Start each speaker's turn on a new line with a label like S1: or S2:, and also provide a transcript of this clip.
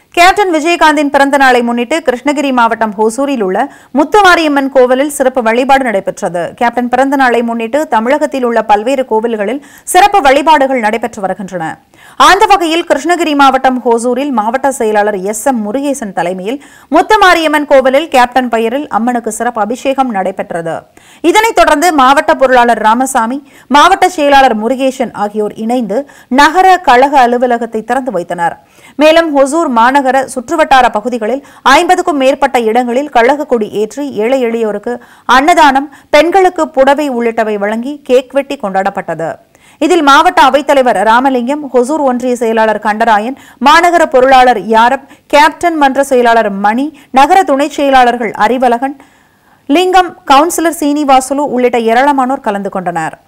S1: captain விஜயகாந்தின் பிறந்த நாளை முன்னிட்டு கிருஷ்ணகிரி மாவட்டம் ஹோசூரில் உள்ள முத்துமாரியம்மன் கோவிலில் சிறப்பு வழிபாடு நடைபெற்றது கேப்டன் பிறந்த நாளை முன்னிட்டு தமிழகத்தில் உள்ள பல்வேறு கோவில்களில் சிறப்பு வழிபாடுகள் நடைபெற்று வருகின்றன அந்த வகையில் கிருஷ்ணகிரி மாவட்டம் ஹோசூரில் மாவட்ட செயலாளர் எஸ் எம் முருகேசன் தலைமையில் முத்துமாரியம்மன் கோவிலில் கேப்டன் பெயரில் அம்மனுக்கு சிறப்பு அபிஷேகம் நடைபெற்றது இதனைத் தொடர்ந்து மாவட்ட பொருளாளர் ராமசாமி மாவட்ட செயலாளர் முருகேசன் ஆகியோர் இணைந்து நகர கழக அலுவலகத்தை திறந்து வைத்தனர் மேலும் ஹொசூர் மாநகர சுற்றுவட்டார பகுதிகளில் ஐம்பதுக்கும் மேற்பட்ட இடங்களில் கழக கொடி ஏற்றி ஏழை எளியோருக்கு அன்னதானம் பெண்களுக்கு புடவை உள்ளிட்டவை வழங்கி கேக் வெட்டி கொண்டாடப்பட்டது இதில் மாவட்ட அவைத்தலைவர் ராமலிங்கம் ஹொசூர் ஒன்றிய செயலாளர் கண்டராயன் மாநகர பொருளாளர் யாரப் கேப்டன் மன்ற செயலாளர் மணி நகர துணைச் செயலாளர்கள் அறிவழகன் லிங்கம் கவுன்சிலர் சீனிவாசுலு உள்ளிட்ட ஏராளமானோர் கலந்து கொண்டனர்